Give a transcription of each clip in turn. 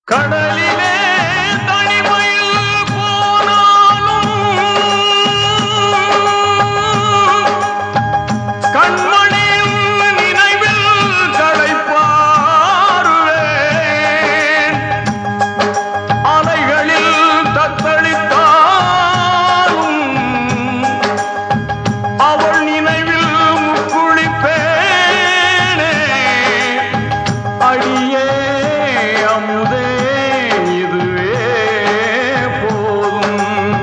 கடலிலே தனிமையில் போனாலும் கண்மணியின் நினைவில் களைப்பாருவேன் அலைகளில் தத்தளித்தாலும் அவள் நினைவில் முக்குளிப்பேனே அடியே அமுதே இதுவே போதும்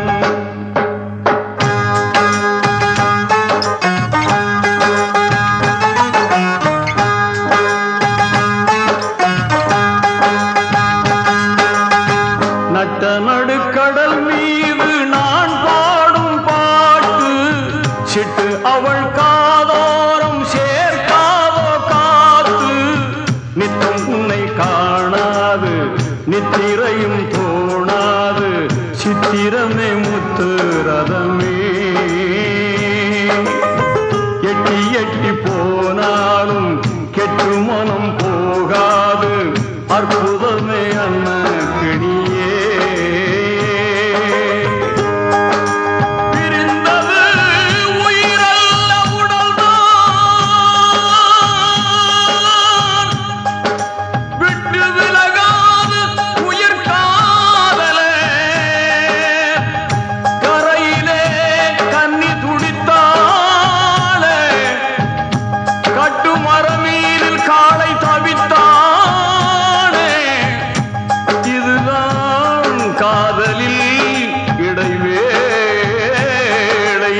நட்ட நடுக்கடல் மீது நான் பாடும் பாட்டு சிட்டு அவள் காதோரம் சேர்க்காதோ காத்து நித்தம் உன்னை காணாது நித்திரையும் தோணாது சித்திரமே முத்து ரதமே எட்டி எட்டி போனாலும் கெட்டு மனம் போகாது அற்புதமே அண்ண கிணியே பிரிந்தது உயிரல்ல உடல்தான் விட்டு விலகாது உயிர் காதலே கரையிலே கன்னி துடித்தாளே கட்டு மரமீரில் காளை தவித்தானே இதுதான் காதலில் இடைவேளை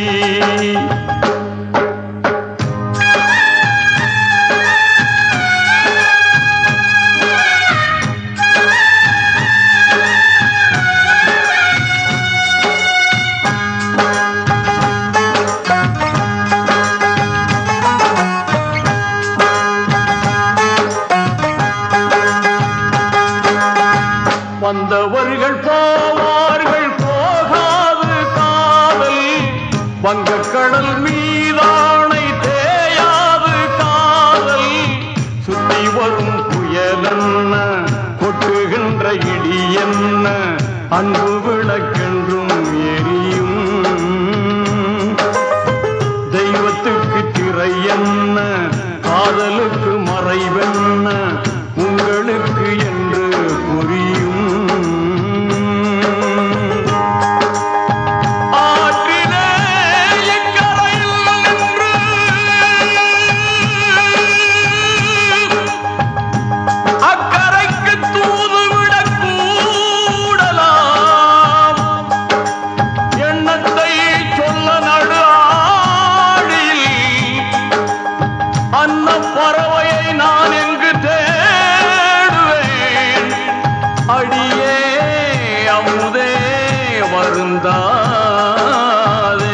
வந்தவர்கள் போவார்கள் போகாது காதல் வங்கக்கடல் மீதானை தேயாது காதல் சுத்தி வரும் புயலென்ன கொட்டுகின்ற இடி என்ன அன்பு விளக்கென்றும் எரியும் தெய்வத்துக்கு திரை என்ன காதலுக்கு மறைவென்ன உங்களுக்கு என்று புரியும் ஆற்றிலே இக்கரையில் நின்று அக்கரைக்கு தூது விடக் கூடலாம் எண்ணத்தை சொல்ல நடு ஆழியில் அன்ன பறவையை நான் எங்கு தேடுவேன் அடியே அமுதே வருந்தாதே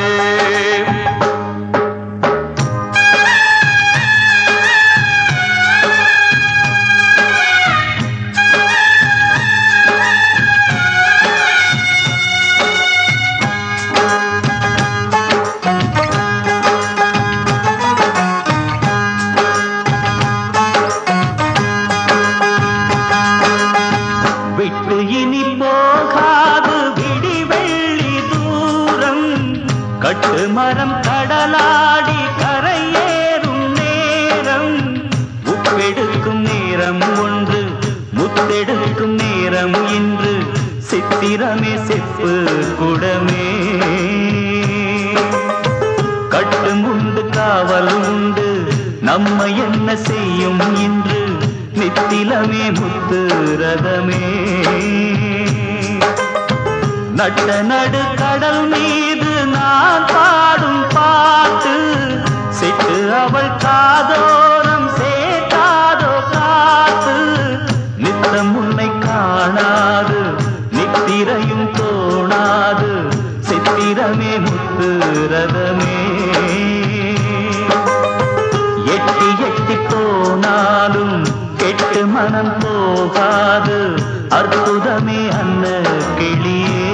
விட்டு இனி போகாது விடி வெள்ளி தூரம் கட்டு மரம் கடலாடி கரையேறும் நேரம் உப்பெடுக்கும் நேரம் ஒன்று முத்தெடுக்கும் நேரம் இன்று சித்திரமே செப்பு குடமே கட்டும் உண்டு காவலும் உண்டு நம்மை என்ன செய்யும் இன்று நித்திலமே முத்து ரதமே நட்ட நடு கடல் மீது நான் பாடும் பாட்டு சிட்டு அவள் காதோரம் சேர்த்தாதோ காத்து நித்தம் உன்னை காணாது நித்திரையும் தோணாது சித்திரமே முத்து ரதமே எட்டி எட்டி போனாலும் கெட்டு மனம் போகாது அற்புதமே அன்ன கிளியே